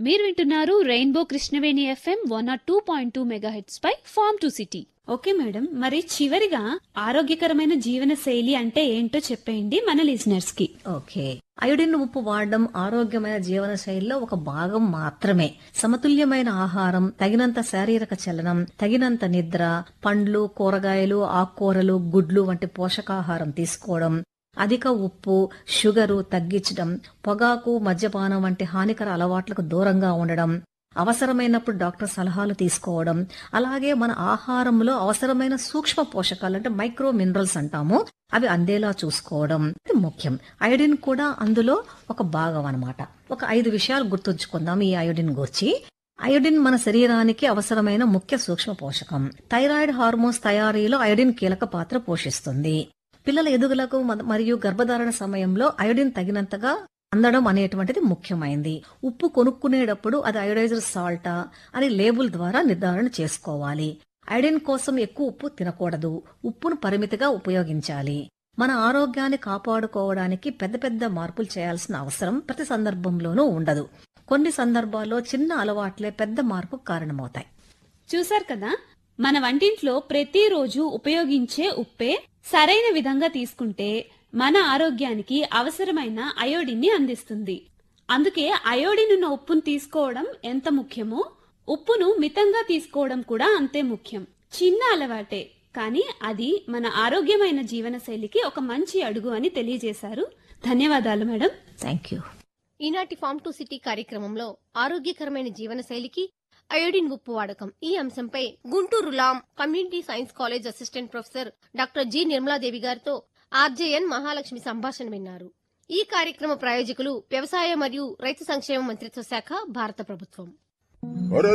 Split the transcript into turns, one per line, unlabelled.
మీరు వింటున్నారు rainbow Krishnaveni FM one oh two point two megahertz పై farm to city okay madam మరి చివరిగా ఆరోగ్యకరమైన జీవన శైలి అంటే ఏంటో చెప్పేయండి మన లిజనర్స్ కి
ఓకే అయోడిన్ ఉప్పు వాడడం ఆరోగ్యమైన జీవన శైలిలో ఒక భాగం మాత్రమే సమతుల్యమైన ఆహారం తగినంత శారీరక చలనం తగినంత నిద్ర పండ్లు కూరగాయలు ఆకుకూరలు గుడ్లు వంటి పోషకాహారం తీసుకోవడం అధిక ఉప్పు షుగరు తగ్గించడం పొగాకు మద్యపానం వంటి హానికర అలవాట్లకు దూరంగా ఉండడం అవసరమైనప్పుడు డాక్టర్ సలహాలు తీసుకోవడం అలాగే మన ఆహారంలో అవసరమైన సూక్ష్మ పోషకాలు అంటే మైక్రో మినరల్స్ అంటాము అవి అందేలా చూసుకోవడం ఇది ముఖ్యం అయోడిన్ కూడా అందులో ఒక భాగం అన్నమాట ఒక ఐదు విషయాలు గుర్తుంచుకుందాం ఈ అయోడిన్ గురించి అయోడిన్ మన శరీరానికి అవసరమైన ముఖ్య సూక్ష్మ పోషకం థైరాయిడ్ హార్మోన్స్ తయారీలో అయోడిన్ కీలక పాత్ర పోషిస్తుంది పిల్లల ఎదుగులకు మ- మరియు గర్భధారణ సమయంలో అయోడిన్ తగినంతగా అందడం అనేటువంటిది ముఖ్యమైంది ఉప్పు కొనుక్కునేటప్పుడు అది అయోడైజర్ సాల్టా అని లేబుల్ ద్వారా నిర్ధారణ చేసుకోవాలి అయోడిన్ కోసం ఎక్కువ ఉప్పు తినకూడదు ఉప్పును పరిమితిగా ఉపయోగించాలి మన ఆరోగ్యాన్ని కాపాడుకోవడానికి పెద్ద పెద్ద మార్పులు చేయాల్సిన అవసరం ప్రతి సందర్భంలోనూ ఉండదు కొన్ని సందర్భాల్లో చిన్న అలవాట్లే పెద్ద మార్పుకు కారణమవుతాయి
చూసారు కదా మన వంటింట్లో ప్రతిరోజు ఉపయోగించే ఉప్పే సరైన విధంగా తీసుకుంటే మన ఆరోగ్యానికి అవసరమైన అయోడిన్ని అందిస్తుంది అందుకే అయోడిన్ ఉన్న ఉప్పును తీసుకోవడం ఎంత ముఖ్యమో ఉప్పును మితంగా తీసుకోవడం కూడా అంతే ముఖ్యం చిన్న అలవాటే కానీ అది మన ఆరోగ్యమైన జీవనశైలికి ఒక మంచి అడుగు అని తెలియజేశారు ధన్యవాదాలు మేడం
థ్యాంక్ యూ
ఈనాటి ఫామ్ టు సిటీ కార్యక్రమంలో ఆరోగ్యకరమైన జీవనశైలికి అయోడిన్ ఉప్పు వాడకం ఈ అంశంపై Guntur Lam community science college assistant professor doctor G Nirmaladevi గారితో ఆర్జేఎన్ మహాలక్ష్మి సంభాషణ విన్నారు ఈ కార్యక్రమ ప్రాయోజకులు వ్యవసాయ మరియు రైతు సంక్షేమ మంత్రిత్వ శాఖ భారత ప్రభుత్వం
అరే